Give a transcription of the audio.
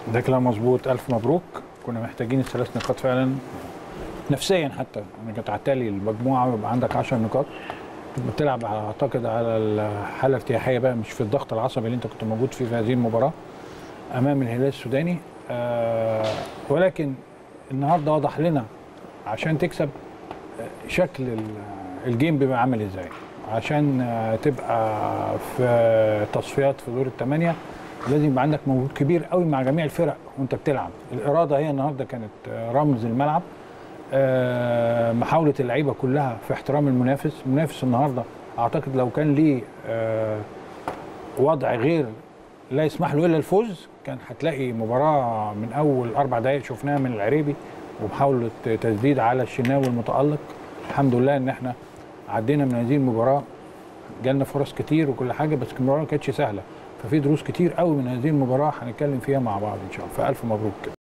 ده كلام مظبوط الف مبروك كنا محتاجين الثلاث نقاط فعلا نفسيا حتى انك تعتلي المجموعه ويبقى عندك 10 نقاط بتلعب على اعتقد على الحاله الارتياحيه بقى مش في الضغط العصبي اللي انت كنت موجود فيه في هذه المباراه امام الهلال السوداني آه ولكن النهارده وضح لنا عشان تكسب آه، شكل ال- الجيم بيبقى عامل ازاي عشان آه، تبقى في تصفيات في دور الثمانيه لازم يبقى عندك مجهود كبير قوي مع جميع الفرق وانت بتلعب الاراده هي النهارده كانت آه، رمز الملعب آه، محاوله اللعيبه كلها في احترام المنافس المنافس النهارده اعتقد لو كان ليه آه، وضع غير لا يسمح له الا الفوز كان هتلاقي مباراه من اول اربع دقائق شفناها من العريبي ومحاوله تسديد على الشناوي المتالق الحمد لله ان احنا عدينا من هذه المباراه جالنا فرص كتير وكل حاجه بس المباراه ما كانتش سهله ففي دروس كتير قوي من هذه المباراه هنتكلم فيها مع بعض ان شاء الله فالف مبروك كده